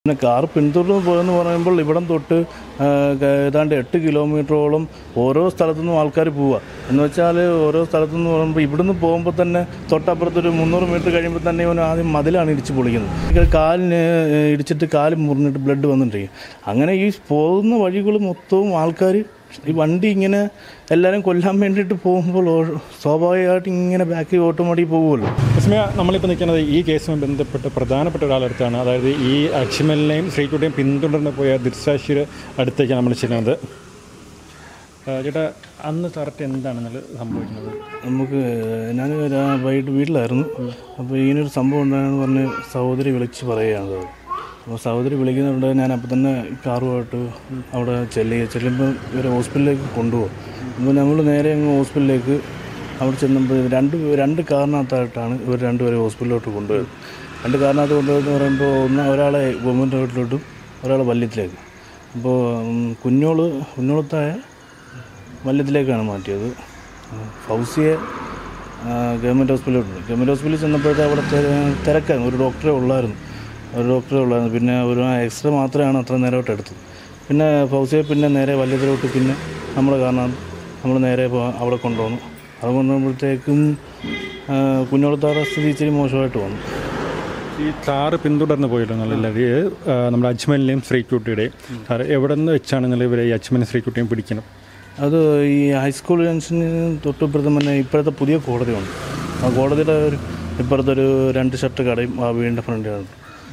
പിന്നെ കാർ പിന്തുടർന്ന് പോയെന്ന് പറയുമ്പോൾ ഇവിടം തൊട്ട് ആ, ക- ഏതാണ്ട് എട്ട് കിലോമീറ്ററോളം ഓരോ സ്ഥലത്തു നിന്നും ആൾക്കാർ പോവുക എന്ന് വെച്ചാൽ ഓരോ സ്ഥലത്തു നിന്ന് പറയുമ്പോൾ ഇവിടുന്ന് പോകുമ്പോൾ തന്നെ തൊട്ടപ്പുറത്തൊരു മുന്നൂറ് മീറ്റർ കഴിയുമ്പോൾ തന്നെ ഇവൻ ആദ്യം മതിലാണ് ഇടിച്ച് പൊളിക്കുന്നത് ഇത് കാലിന് ഇടിച്ചിട്ട് കാല് മുറിഞ്ഞിട്ട് ബ്ലഡ് വന്നിട്ടിരിക്കും അങ്ങനെ ഈ പോകുന്ന വഴികൾ മൊത്തവും ആൾക്കാർ ഈ വണ്ടി ഇങ്ങനെ എല്ലാവരും കൊല്ലാൻ വേണ്ടിയിട്ട് പോകുമ്പോൾ ഓ- സ്വാഭാവികമായിട്ട് ഇങ്ങനെ ബാക്കിൽ ഓട്ടോമാറ്റിക് പോകുമല്ലോ വിസ്മയ നമ്മളിപ്പോൾ നിൽക്കുന്നത് ഈ കേസുമായി ബന്ധപ്പെട്ട് പ്രധാനപ്പെട്ട ഒരാളടുത്താണ് അതായത് ഈ അക്ഷിമലിനെയും ശ്രീകുട്ടിയും പിന്തുടർന്ന് പോയ ദൃശ്യാശിയുടെ അടുത്തേക്ക് നമ്മൾ ചെല്ലുന്നത് ആ, ചേട്ടാ അന്ന് കറക്റ്റ് എന്താണ് ഇന്നലെ സംഭവിക്കുന്നത് നമുക്ക് ഞാൻ രാ- വൈകിട്ട് വീട്ടിലായിരുന്നു അപ്പോൾ ഇങ്ങനൊരു സംഭവം ഉണ്ടായെന്ന് പറഞ്ഞ് സഹോദരി വിളിച്ച് പറയുകയാണ് അത്. അപ്പോൾ സഹോദരി വിളിക്കുന്നുണ്ട് ഞാൻ അപ്പോൾ തന്നെ കാറുമായിട്ട് അവിടെ ചെല്ലുക ചെല്ലുമ്പോൾ ഇവരെ ഹോസ്പിറ്റലിലേക്ക് കൊണ്ടുപോകും അപ്പോൾ നമ്മൾ നേരെ അങ്ങ് ഹോസ്പിറ്റലിലേക്ക് അവിടെ ചെന്നപ്പോൾ രണ്ട് രണ്ട് കാറിനകത്തായിട്ടാണ് ഇവർ രണ്ടുപേരെ ഹോസ്പിറ്റലിലോട്ട് കൊണ്ടുപോയത് രണ്ട് കാറിനകത്ത് കൊണ്ടുപോയെന്ന് പറയുമ്പോൾ ഒന്ന് ഒരാളെ ഗവൺമെൻറ് ഹോസ്പിറ്റലിലോട്ടും ഒരാളെ വല്യത്തിലേക്ക് അപ്പോൾ ഉം, കുഞ്ഞോള് കുഞ്ഞോളത്തായ വല്യത്തിലേക്കാണ് മാറ്റിയത് ഫൗസിയെ ഗവൺമെൻറ് ഹോസ്പിറ്റലിലോട്ട് ഗവൺമെൻറ് ഹോസ്പിറ്റലിൽ ചെന്നപ്പോഴത്തെ അവിടെ തെ- തിരക്കായിരുന്നു ഒരു ഡോക്ടറെ ഉള്ളായിരുന്നു ഒരു ഡോക്ടറെ ഉള്ളായിരുന്നു പിന്നെ ഒരു എക്സ്റേ മാത്രമാണ് അത്ര നേരമായിട്ട് എടുത്തത് പിന്നെ ഫൗസിയെ പിന്നെ നേരെ വല്യത്തിലോട്ട് പിന്നെ നമ്മൾ കാരണം നമ്മൾ നേരെ പോ- അവിടെ കൊണ്ടുവന്നു അത് കൊണ്ടുവന്നപ്പോഴത്തേക്കും കുഞ്ഞോളത്താറ സ്ഥിതി ഇച്ചിരി മോശമായിട്ട് വന്നു ഈ കാറ് പിന്തുടർന്ന് പോയില്ലോ നല്ല നമ്മുടെ അജ്മലിനെയും ശ്രീകുട്ടിയുടെയും സാറ് എവിടെ നിന്ന് വെച്ചാണ് ഇന്നലെ ഇവരെ ഈ അജ്മലിനും ശ്രീകുട്ടിയും പിടിക്കണം അത് ഈ ഹൈസ്കൂൾ ജംഗ്ഷന് തൊട്ടിപ്പുറത്ത് തന്നെ ഇപ്പോഴത്തെ പുതിയ കോടതിയുണ്ട് ആ കോടതിയുടെ ഒരു ഇപ്പുറത്തൊരു രണ്ട് ഷർട്ട് കടയും ആ വീടിൻ്റെ ഫ്രണ്ടിലാണ്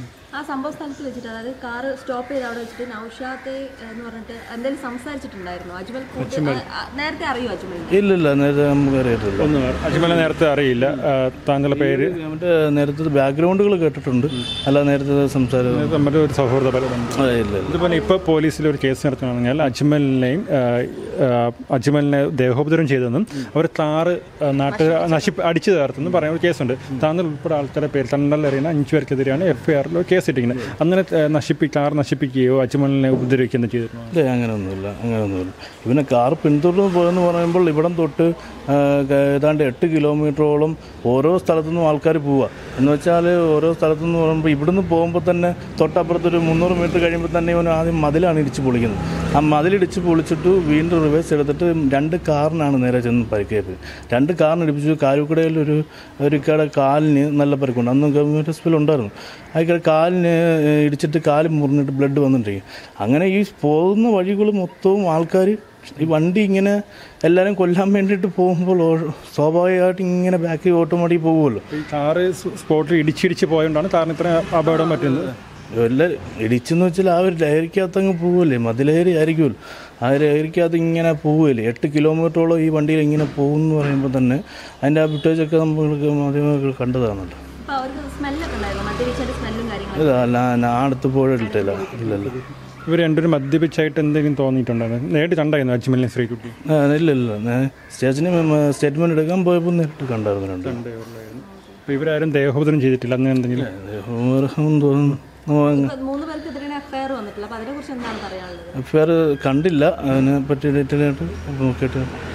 ആ സംഭവ സ്ഥലത്ത് വെച്ചിട്ട് അതായത് കാറ് സ്റ്റോപ്പ് ചെയ്ത് അവിടെ വെച്ചിട്ട് നൌഷാത്തെ എന്ന് പറഞ്ഞിട്ട് എന്തെങ്കിലും സംസാരിച്ചിട്ടുണ്ടായിരുന്നു അജ്മൽ കൂട്ടി ആ, ആ, നേരത്തെ അറിയോ അജ്മലിനെ ഇല്ലില്ല നേരത്തെ നമുക്ക് അറിയത്തില്ല ഒന്ന് അജ്മലിനെ നേരത്തെ അറിയില്ല ആ, താങ്കളുടെ പേര് അവൻ്റെ നേരത്തെ ബാക്ക്ഗ്രൗണ്ടുകൾ കേട്ടിട്ടുണ്ട് അല്ല നേരത്തെ സംസാരം നമ്മുടെ ഒരു സൗഹൃദ ബന്ധം ആ, ഇല്ല ഇല്ല ഇതുപോലെ ഇപ്പോൾ പോലീസിൽ ഒരു കേസ് നടത്തുകയാണെങ്കിൽ അജ്മലിനെയും ആ, ആ, അജ്മലിനെ ദേഹോപദ്രവം ചെയ്തെന്നും അവർ താറ് നാട്ടുകാർ നശിപ്പ് അടിച്ചു തകർത്തെന്നും പറയുന്ന ഒരു കേസുണ്ട് താങ്കൾ ഉൾപ്പെടെ ആൾക്കാരുടെ പേര് തണ്ടല്ലറിയുന്ന അഞ്ചു പേർക്കെതിരെയാണ് എഫ് ഐ ആറിൽ കേസ് ഇട്ടിരിക്കുന്നത് അങ്ങനെ ആ, നശിപ്പി കാർ നശിപ്പിക്കുകയോ അജ്മലിനെ ഉപദ്രവിക്കുകയോ ചെയ്തിരുന്നു ഇല്ല അങ്ങനെയൊന്നുമില്ല അങ്ങനെയൊന്നുമില്ല ഇവനെ കാർ പിന്തുടർന്ന് പോയെന്ന് പറയുമ്പോൾ ഇവിടം തൊട്ട് ആ, ക- ഏതാണ്ട് എട്ട് കിലോമീറ്ററോളം ഓരോ സ്ഥലത്തു നിന്നും ആൾക്കാർ പോവുക എന്ന് വെച്ചാൽ ഓരോ സ്ഥലത്തു നിന്ന് പറയുമ്പോൾ ഇവിടുന്ന് പോകുമ്പോൾ തന്നെ തൊട്ടപ്പുറത്തൊരു മുന്നൂറ് മീറ്റർ കഴിയുമ്പോൾ തന്നെ ഇവൻ ആദ്യം മതിലാണ് ഇടിച്ച് പൊളിക്കുന്നത് ആ മതിലിടിച്ച് പൊളിച്ചിട്ട് വീണ്ടും റിവേഴ്സ് എടുത്തിട്ട് രണ്ട് കാറിനാണ് നേരെ ചെന്ന് പരിക്കേറ്റത് രണ്ട് കാറിന് ഇടിപ്പിച്ചു കാരുക്കടയിൽ ഒരു ഒരു ഇക്കയുടെ കാലിന് നല്ല പരിക്കുണ്ട് അന്ന് ഗവൺമെൻറ് ഹോസ്പിറ്റൽ ഉണ്ടായിരുന്നു അയാളുടെ കാലിന് ഇടിച്ചിട്ട് കാല് മുറിഞ്ഞിട്ട് ബ്ലഡ് വന്നിട്ടിരിക്കും അങ്ങനെ ഈ പോകുന്ന വഴികൾ മൊത്തവും ആൾക്കാർ ഈ വണ്ടി ഇങ്ങനെ എല്ലാവരും കൊല്ലാൻ വേണ്ടിയിട്ട് പോകുമ്പോൾ ഓ- സ്വാഭാവികമായിട്ട് ഇങ്ങനെ ബാക്കിൽ ഓട്ടോമാറ്റിക് പോകുമല്ലോ ഈ കാറ് സ് സ്പോട്ടിൽ ഇടിച്ചിടിച്ച് പോയതുകൊണ്ടാണ് കാറിന് ഇത്ര അപകടം പറ്റുന്നത് എല്ലാം ഇടിച്ചെന്ന് വെച്ചാൽ ആ ഒരു ലഹരിക്കകത്ത് അങ്ങ് പോവുമല്ലേ മതിലഹരി ആയിരിക്കുമല്ലോ ആ ലഹരിക്കകത്ത് ഇങ്ങനെ പോവുകയല്ലേ എട്ട് കിലോമീറ്ററോളം ഈ വണ്ടിയിൽ ഇങ്ങനെ പോകും എന്ന് പറയുമ്പോൾ തന്നെ അതിൻ്റെ ആ ഫുട്ടേജൊക്കെ നമ്മൾക്ക് മാധ്യമങ്ങൾ കണ്ടതാണല്ലോ അപ്പൊ അവർക്ക് സ്മെല്ലൊക്കെ ഉണ്ടായിരുന്നു മദ്യപിച്ചതിന്റെ സ്മെല്ലും കാര്യങ്ങളും ഇല്ല ഞാൻ ഞാൻ അടുത്ത് പോയിട്ടില്ല ഇല്ലല്ലോ ഇവർ രണ്ടുപേരും മദ്യപിച്ചായിട്ട് എന്തെങ്കിലും തോന്നിയിട്ടുണ്ടായിരുന്നു നേരിട്ട് കണ്ടായിരുന്നു അജ്മലിനെ ശ്രീകുട്ടി ആ, ഇല്ല ഇല്ല ഞാൻ സ്റ്റേഷന് സ്റ്റേറ്റ്മെൻറ്റ് എടുക്കാൻ പോയപ്പോൾ നേരിട്ട് കണ്ടായിരുന്നു രണ്ട് അപ്പോൾ ഇവരാരും ദേഹോപദ്രവം ചെയ്തിട്ടില്ല അങ്ങനെ എന്തെങ്കിലും ദേഹോപദ്രവം തോന്നുന്നു ഇപ്പൊ മൂന്ന് പേർക്കെതിരെ എഫ്ഐആർ വന്നിട്ടില്ല അപ്പൊ അതിനെ കുറിച്ച് എന്താണ് പറയാനുള്ളത് എഫ് ഐ ആർ കണ്ടില്ല അതിനെ പറ്റി ഡീറ്റെയിൽ ആയിട്ട് നോക്കിയിട്ട്